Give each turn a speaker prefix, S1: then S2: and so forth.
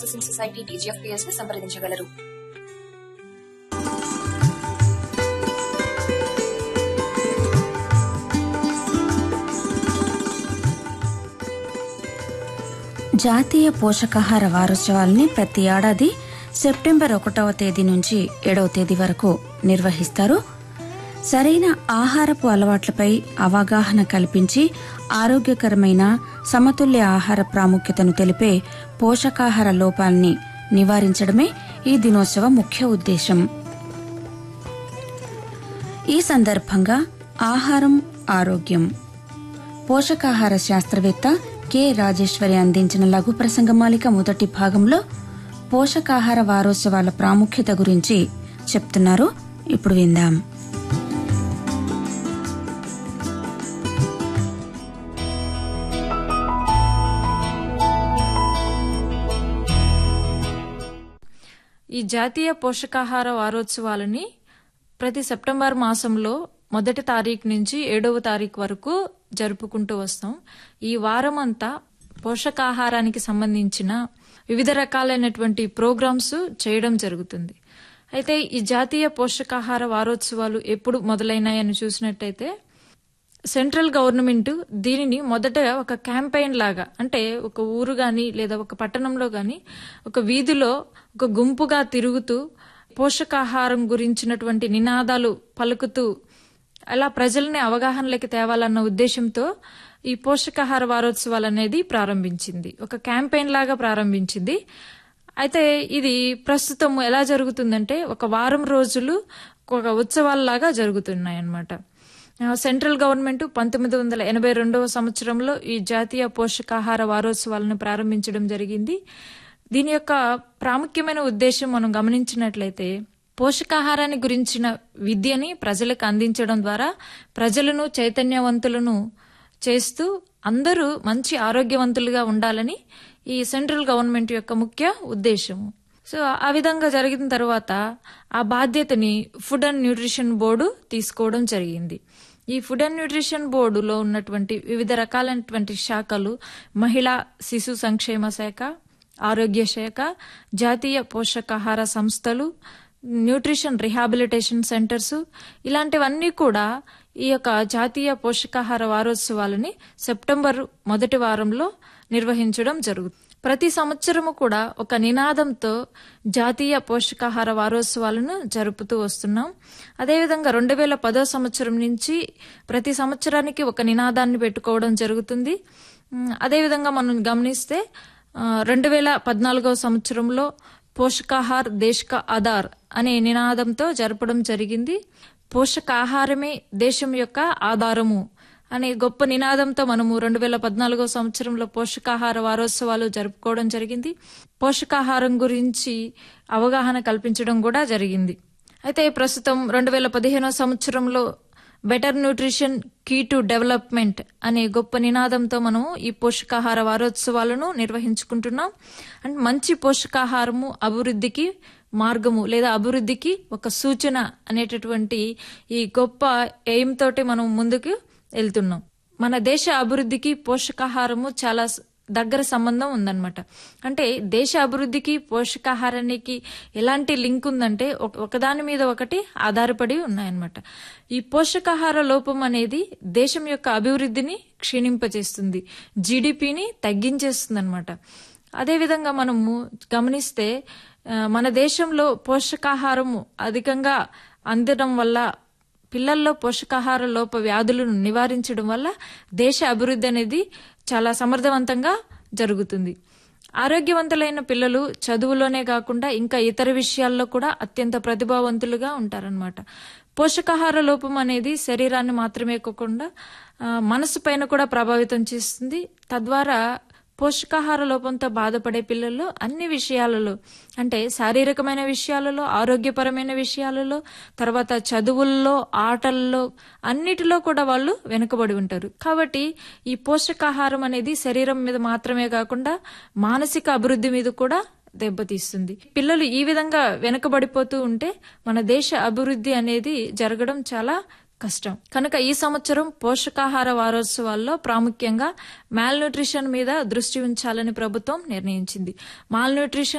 S1: housing society TGFPS ని సంప్రదించగలరు
S2: జాతీయ పోషకాహార వారోత్సవాల్ని ప్రతి ఏడాది సెప్టెంబర్ ఒకటవ తేదీ నుంచి ఏడవ తేదీ వరకు నిర్వహిస్తారు సరైన ఆహారపు అలవాట్లపై అవగాహన కల్పించి ఆరోగ్యకరమైన సమతుల్య ఆహార ప్రాముఖ్యతను తెలిపే పోషకాహార లోపాల్ని నివారించడమే ఈ దినోత్సవ ముఖ్య ఉద్దేశం ఈ సందర్భంగా ఆహారం ఆరోగ్యం పోషకాహార శాస్త్రవేత్త కె రాజేశ్వరి అందించిన లఘు ప్రసంగమాలిక మొదటి భాగంలో పోషకాహార వారోత్సవాల ప్రాముఖ్యత గురించి చెప్తున్నారు ఇప్పుడు విందాం
S3: ఈ జాతీయ పోషకాహార వారోత్సవాలని ప్రతి సెప్టెంబర్ మాసంలో మొదటి తారీఖు నుంచి ఏడవ తారీఖు వరకు జరుపుకుంటూ వస్తాం ఈ వారం అంతా పోషకాహారానికి సంబంధించిన వివిధ రకాలైనటువంటి ప్రోగ్రామ్స్ చేయడం జరుగుతుంది అయితే ఈ జాతీయ పోషకాహార వారోత్సవాలు ఎప్పుడు మొదలైనాయని చూసినట్టయితే సెంట్రల్ గవర్నమెంట్ దీనిని మొదట ఒక క్యాంపెయిన్ లాగా అంటే ఒక ఊరు గాని లేదా ఒక పట్టణంలో గాని ఒక వీధిలో ఒక గుంపుగా తిరుగుతూ పోషకాహారం గురించినటువంటి నినాదాలు పలుకుతూ అలా ప్రజల్ని అవగాహనలోకి తేవాలన్న ఉద్దేశంతో ఈ పోషకాహార వారోత్సవాలు అనేది ప్రారంభించింది ఒక క్యాంపెయిన్ లాగా ప్రారంభించింది అయితే ఇది ప్రస్తుతం ఎలా జరుగుతుందంటే ఒక వారం రోజులు ఒక ఉత్సవాల్లాగా జరుగుతున్నాయి అన్నమాట సెంట్రల్ గవర్నమెంట్ పంతొమ్మిది వందల ఎనభై రెండవ సంవత్సరంలో ఈ జాతీయ పోషకాహార వారోత్సవాలను ప్రారంభించడం జరిగింది దీని యొక్క ప్రాముఖ్యమైన ఉద్దేశం మనం గమనించినట్లయితే పోషకాహారాన్ని గురించిన విద్యని ప్రజలకు అందించడం ద్వారా ప్రజలను చైతన్యవంతులను చేస్తూ అందరూ మంచి ఆరోగ్యవంతులుగా ఉండాలని ఈ సెంట్రల్ గవర్నమెంట్ యొక్క ముఖ్య ఉద్దేశము సో ఆ విధంగా జరిగిన తర్వాత ఆ బాధ్యతని ఫుడ్ అండ్ న్యూట్రిషన్ బోర్డు తీసుకోవడం జరిగింది ఈ ఫుడ్ అండ్ న్యూట్రిషన్ బోర్డులో ఉన్నటువంటి వివిధ రకాలైనటువంటి శాఖలు మహిళా శిశు సంక్షేమ శాఖ ఆరోగ్య శాఖ జాతీయ పోషకాహార సంస్థలు న్యూట్రిషన్ రిహాబిలిటేషన్ సెంటర్స్ ఇలాంటివన్నీ కూడా ఈ యొక్క జాతీయ పోషకాహార వారోత్సవాలని సెప్టెంబర్ మొదటి వారంలో నిర్వహించడం జరుగుతుంది ప్రతి సంవత్సరము కూడా ఒక నినాదంతో జాతీయ పోషకాహార వారోత్సవాలను జరుపుతూ వస్తున్నాం అదేవిధంగా రెండు వేల పదో సంవత్సరం నుంచి ప్రతి సంవత్సరానికి ఒక నినాదాన్ని పెట్టుకోవడం జరుగుతుంది అదేవిధంగా మనం గమనిస్తే రెండు వేల పద్నాలుగవ సంవత్సరంలో పోషకాహార్ దేశ్ కా ఆధార్ అనే నినాదంతో జరపడం జరిగింది పోషకాహారమే దేశం యొక్క ఆధారము అనే గొప్ప నినాదంతో మనము రెండు వేల పద్నాలుగో సంవత్సరంలో పోషకాహార వారోత్సవాలు జరుపుకోవడం జరిగింది పోషకాహారం గురించి అవగాహన కల్పించడం కూడా జరిగింది అయితే ప్రస్తుతం రెండు వేల పదిహేనో సంవత్సరంలో better nutrition key to development అనే గొప్ప నినాదంతో మనము ఈ పోషకాహార వారోత్సవాలను నిర్వహించుకుంటున్నాం అండ్ మంచి పోషకాహారము అభివృద్ధికి మార్గము లేదా అభివృద్ధికి ఒక సూచన అనేటటువంటి ఈ గొప్ప ఎయిమ్ తోటి మనం ముందుకు వెళ్తున్నాం మన దేశ అభివృద్ధికి పోషకాహారము చాలా దగ్గర సంబంధం ఉందన్నమాట అంటే దేశ అభివృద్ధికి పోషకాహారానికి ఎలాంటి లింక్ ఉందంటే ఒకదాని మీద ఒకటి ఆధారపడి ఉన్నాయన్నమాట ఈ పోషకాహార లోపం అనేది దేశం యొక్క అభివృద్ధిని క్షీణింపజేస్తుంది జీడిపిని తగ్గించేస్తుంది అనమాట అదేవిధంగా మనము గమనిస్తే మన దేశంలో పోషకాహారము అధికంగా అందడం వల్ల పిల్లల్లో పోషకాహార లోప వ్యాధులను నివారించడం వల్ల దేశ అభివృద్ధి అనేది చాలా సమర్థవంతంగా జరుగుతుంది ఆరోగ్యవంతులైన పిల్లలు చదువులోనే కాకుండా ఇంకా ఇతర విషయాల్లో కూడా అత్యంత ప్రతిభావంతులుగా ఉంటారనమాట పోషకాహార లోపం అనేది శరీరాన్ని మాత్రమే కాకుండా మనసు పైన కూడా ప్రభావితం చేస్తుంది తద్వారా పోషకాహార లోపంతో బాధపడే పిల్లల్లో అన్ని విషయాలలో అంటే శారీరకమైన విషయాలలో ఆరోగ్యపరమైన విషయాలలో తర్వాత చదువుల్లో ఆటల్లో అన్నిటిలో కూడా వాళ్ళు వెనుకబడి ఉంటారు కాబట్టి ఈ పోషకాహారం అనేది శరీరం మీద మాత్రమే కాకుండా మానసిక అభివృద్ధి మీద కూడా దెబ్బతీస్తుంది పిల్లలు ఈ విధంగా వెనుకబడిపోతూ ఉంటే మన దేశ అభివృద్ధి అనేది జరగడం చాలా కష్టం కనుక ఈ సంవత్సరం పోషకాహార వారోత్సవాల్లో ప్రాముఖ్యంగా మాల్ న్యూట్రిషన్ మీద దృష్టి ఉంచాలని ప్రభుత్వం నిర్ణయించింది మాల్ న్యూట్రిషన్